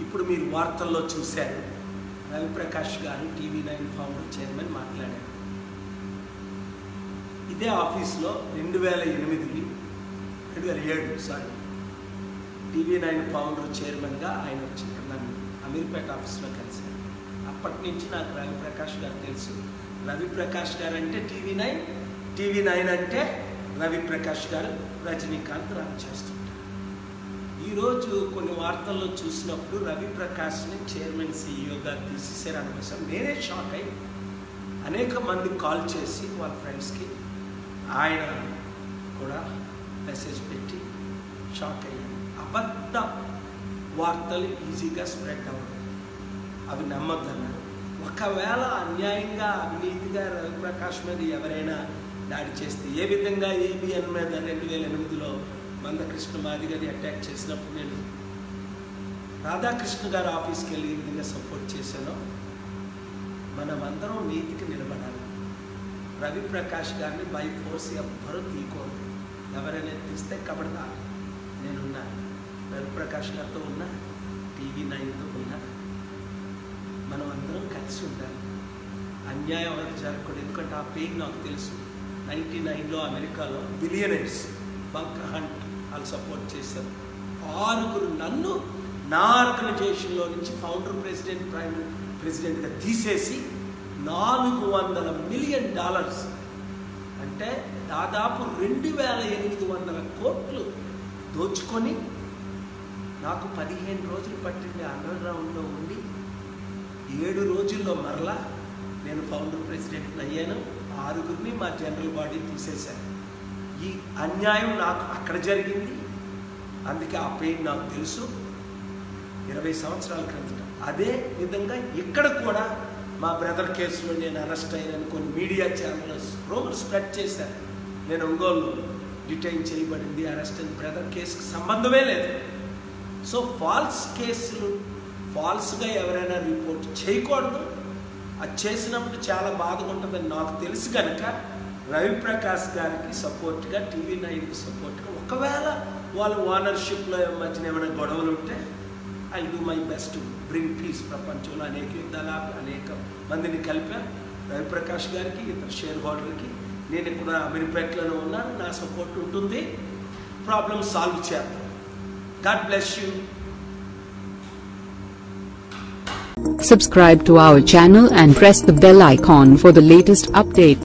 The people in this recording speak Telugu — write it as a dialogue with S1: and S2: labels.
S1: ఇప్పుడు మీరు వార్తల్లో చూశారు రవిప్రకాష్ గారు టీవీ నైన్ ఫౌండర్ చైర్మన్ మాట్లాడారు ఇదే ఆఫీస్లో రెండు వేల ఎనిమిది రెండు వేల ఏడు సారీ టీవీ నైన్ ఫౌండర్ చైర్మన్గా ఆయన వచ్చి నన్ను అమీర్పేట ఆఫీస్లో కలిశారు అప్పటి నుంచి నాకు రవిప్రకాష్ గారు తెలుసు రవిప్రకాష్ గారు అంటే టీవీ నైన్ టీవీ నైన్ అంటే రవిప్రకాష్ గారు రజనీకాంత్ రన్ చేస్తుంటారు ఈరోజు కొన్ని వార్తల్లో చూసినప్పుడు రవిప్రకాష్ని చైర్మన్ సీఈఓగా తీసేసారు అనిపిస్తాం నేనే షాక్ అయ్యి అనేక మంది కాల్ చేసి వాళ్ళ ఫ్రెండ్స్కి ఆయన కూడా మెసేజ్ పెట్టి షాక్ అయ్యాను అబద్ధ వార్తలు ఈజీగా స్ప్రెడ్ అవ్వడం అవి నమ్మద్దన్నారు ఒకవేళ అన్యాయంగా అవినీతిగా రవిప్రకాష్ మీద ఎవరైనా దాడి చేస్తే ఏ విధంగా ఏబిఎన్ మీద రెండు వేల ఎనిమిదిలో మందకృష్ణ మాదిగని అటాక్ చేసినప్పుడు నేను రాధాకృష్ణ గారి ఆఫీస్కి వెళ్ళి ఏ విధంగా సపోర్ట్ చేశానో మనమందరం నీతికి నిలబడాలి రవిప్రకాష్ గారిని బై ఫోర్స్ ఎవ్వరూ తీయకూడదు ఎవరైనా తీస్తే కబడదా నేనున్నా రవిప్రకాష్ గారితో ఉన్నా టీవీ నైన్తో ఉన్నా మనం అందరం కలిసి ఉండాలి అన్యాయం ఎవరికి జరగకూడదు ఎందుకంటే ఆ పెయిన్ నాకు తెలుసు నైంటీ నైన్లో అమెరికాలో బిలియనర్స్ బంక్ హంట్ వాళ్ళు సపోర్ట్ చేశారు ఆరుగురు నన్ను నా ఆర్గనైజేషన్లో నుంచి ఫౌండర్ ప్రెసిడెంట్ ప్రైమ్ ప్రెసిడెంట్గా తీసేసి నాలుగు వందల మిలియన్ డాలర్స్ అంటే దాదాపు రెండు వేల ఎనిమిది వందల కోట్లు దోచుకొని నాకు పదిహేను రోజులు పట్టింది అండర్ గ్రౌండ్లో ఉండి ఏడు రోజుల్లో మరలా నేను ఫౌండర్ ప్రెసిడెంట్ అయ్యాను ఆరుగురిని మా జనరల్ బాడీ తీసేశాను ఈ అన్యాయం నాకు అక్కడ జరిగింది అందుకే ఆ పెయిన్ నాకు తెలుసు ఇరవై సంవత్సరాల క్రితం అదే విధంగా ఇక్కడ కూడా మా బ్రదర్ కేసులో నేను అరెస్ట్ అయ్యాను కొన్ని మీడియా ఛానల్స్ రూమర్ స్ప్రెడ్ చేశారు నేను ఒంగోలు డిటైన్ చేయబడింది అరెస్ట్ అయిన బ్రదర్ కేసుకి సంబంధమే లేదు సో ఫాల్స్ కేసులు ఫాల్స్గా ఎవరైనా రిపోర్ట్ చేయకూడదు అది చేసినప్పుడు చాలా బాధగా ఉంటుందని నాకు తెలుసు కనుక రవిప్రకాష్ గారికి సపోర్ట్గా టీవీ నైన్కి సపోర్ట్గా ఒకవేళ వాళ్ళ ఓనర్షిప్లో మధ్యన ఏమైనా గొడవలు ఉంటే I do my best bring peace ప్రపంచంలో అనేక యుద్ధాలు ఆపి అనేక మందిని కలిపా రవిప్రకాష్ గారికి ఇతర షేర్ హోల్డర్కి నేను ఇక్కడ అమీర్పేటలోనే ఉన్నాను నా సపోర్ట్ ఉంటుంది ప్రాబ్లమ్ సాల్వ్ చేద్దాం God bless you
S2: Subscribe to our channel and press the bell icon for the latest update.